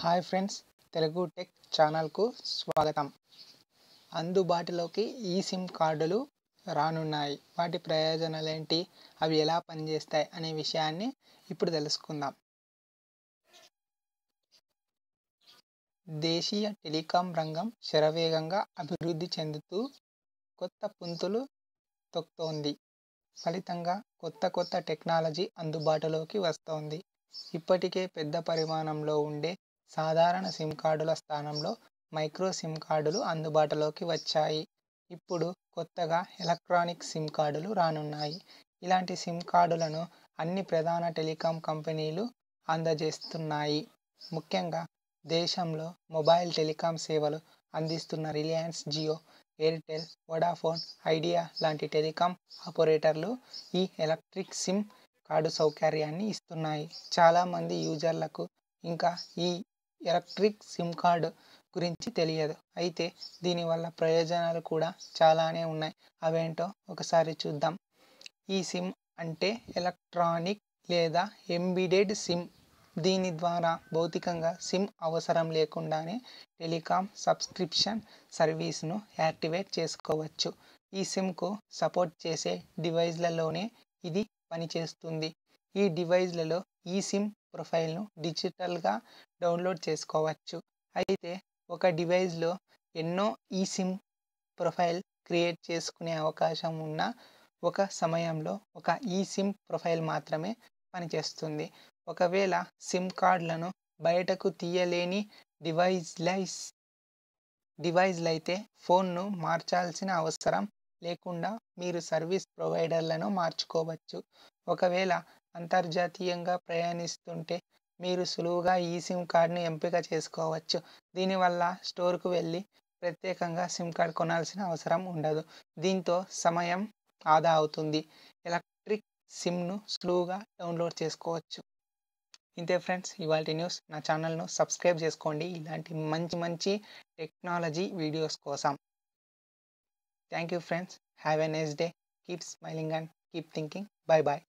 hi friends Telugu tech ఛానల్కు స్వాగతం అందుబాటులోకి ఈ సిమ్ కార్డులు రానున్నాయి వాటి ప్రయోజనాలు ఏంటి అవి ఎలా పనిచేస్తాయి అనే విషయాన్ని ఇప్పుడు తెలుసుకుందాం దేశీయ టెలికాం రంగం శరవేగంగా అభివృద్ధి చెందుతూ కొత్త పుంతులు తొక్కుతోంది ఫలితంగా కొత్త కొత్త టెక్నాలజీ అందుబాటులోకి వస్తోంది ఇప్పటికే పెద్ద పరిమాణంలో ఉండే సాధారణ సిమ్ కార్డుల స్థానంలో మైక్రో సిమ్ కార్డులు అందుబాటులోకి వచ్చాయి ఇప్పుడు కొత్తగా ఎలక్ట్రానిక్ సిమ్ కార్డులు రానున్నాయి ఇలాంటి సిమ్ కార్డులను అన్ని ప్రధాన టెలికాం కంపెనీలు అందజేస్తున్నాయి ముఖ్యంగా దేశంలో మొబైల్ టెలికాం సేవలు అందిస్తున్న Reliance Jio Airtel Vodafone Idea లాంటి టెలికాం ఆపరేటర్లు ఈ ఎలక్ట్రిక్ సిమ్ కార్డు సౌకర్యాన్ని ఇస్తున్నాయి చాలామంది యూజర్లకు ఇంకా ఈ ఎలక్ట్రిక్ సిమ్ కార్డు గురించి తెలియదు అయితే దీనివల్ల ప్రయోజనాలు కూడా చాలానే ఉన్నాయి అవేంటో ఒకసారి చూద్దాం ఈ సిమ్ అంటే ఎలక్ట్రానిక్ లేదా ఎంబిడెడ్ సిమ్ దీని ద్వారా భౌతికంగా సిమ్ అవసరం లేకుండానే టెలికాం సబ్స్క్రిప్షన్ సర్వీస్ను యాక్టివేట్ చేసుకోవచ్చు ఈ సిమ్కు సపోర్ట్ చేసే డివైస్లలోనే ఇది పనిచేస్తుంది ఈ డివైస్లలో ఈ సిమ్ ప్రొఫైల్ను డిజిటల్గా డౌన్లోడ్ చేసుకోవచ్చు అయితే ఒక డివైస్లో ఎన్నో ఈ సిమ్ ప్రొఫైల్ క్రియేట్ చేసుకునే అవకాశం ఉన్న ఒక సమయంలో ఒక ఈ సిమ్ ప్రొఫైల్ మాత్రమే పనిచేస్తుంది ఒకవేళ సిమ్ కార్డులను బయటకు తీయలేని డివైస్లైస్ డివైస్లు అయితే ఫోన్ను మార్చాల్సిన అవసరం లేకుండా మీరు సర్వీస్ ప్రొవైడర్లను మార్చుకోవచ్చు ఒకవేళ అంతర్జాతీయంగా ప్రయాణిస్తుంటే మీరు సులువుగా ఈ సిమ్ కార్డ్ను ఎంపిక చేసుకోవచ్చు దీనివల్ల స్టోర్కు వెళ్ళి ప్రత్యేకంగా సిమ్ కార్డ్ కొనాల్సిన అవసరం ఉండదు దీంతో సమయం ఆదా అవుతుంది ఎలక్ట్రిక్ సిమ్ను సులువుగా డౌన్లోడ్ చేసుకోవచ్చు ఇంతే ఫ్రెండ్స్ ఇవాళ న్యూస్ నా ఛానల్ను సబ్స్క్రైబ్ చేసుకోండి ఇలాంటి మంచి మంచి టెక్నాలజీ వీడియోస్ కోసం thank you friends have a nice day keep smiling and keep thinking bye bye